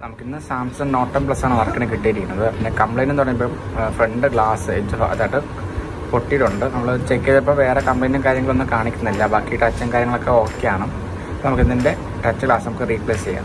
നമുക്കിന്ന് സാംസങ് നോട്ടം പ്ലസ് ആണ് വർക്കിന് കിട്ടിയിരിക്കുന്നത് പിന്നെ കംപ്ലൈൻറ്റ് എന്ന് പറയുമ്പോൾ ഫ്രണ്ട് ഗ്ലാസ് എഡ്ജ് അതായത് പൊട്ടിയിട്ടുണ്ട് നമ്മൾ ചെക്ക് ചെയ്തപ്പോൾ വേറെ കംപ്ലൈൻറ്റും കാര്യങ്ങളൊന്നും കാണിക്കുന്നില്ല ബാക്കി ടച്ചും കാര്യങ്ങളൊക്കെ ഓക്കെയാണ് അപ്പോൾ നമുക്ക് ഇതിൻ്റെ ടച്ച് ഗ്ലാസ് നമുക്ക് റീപ്ലേസ് ചെയ്യാം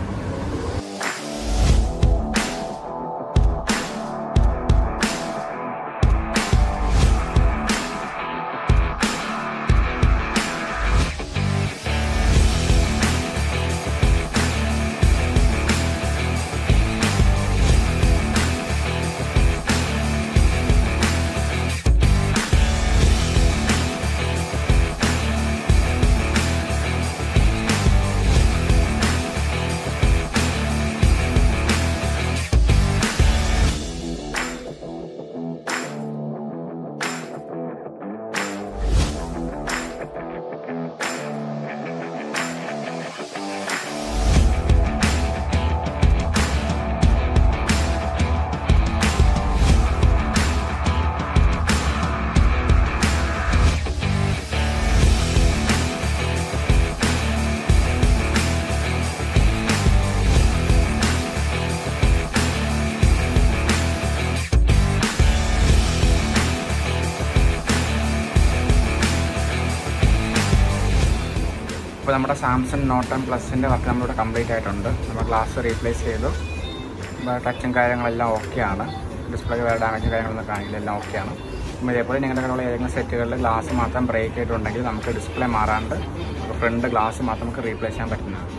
ഇപ്പോൾ നമ്മുടെ സാംസങ് നോട്ടൺ പ്ലസിൻ്റെ വർക്ക് നമ്മളിവിടെ കംപ്ലീറ്റ് ആയിട്ടുണ്ട് നമ്മൾ ഗ്ലാസ് റീപ്ലേസ് ചെയ്തു ടച്ചും കാര്യങ്ങളെല്ലാം ഓക്കെയാണ് ഡിസ്പ്ലേ വേറെ ഡാമേജും കാര്യങ്ങളൊന്നും കാണിക്കില്ല എല്ലാം ഓക്കെയാണ് അപ്പോൾ ഇതേപോലെ നിങ്ങളുടെ കയ്യിലുള്ള ഏതെങ്കിലും സെറ്റുകളിൽ ഗ്ലാസ് മാത്രം ബ്രേക്ക് ആയിട്ടുണ്ടെങ്കിൽ നമുക്ക് ഡിസ്പ്ലേ മാറാണ്ട് ഫ്രണ്ട് ഗ്ലാസ് മാത്രം നമുക്ക് റീപ്ലേസ് ചെയ്യാൻ പറ്റുന്നതാണ്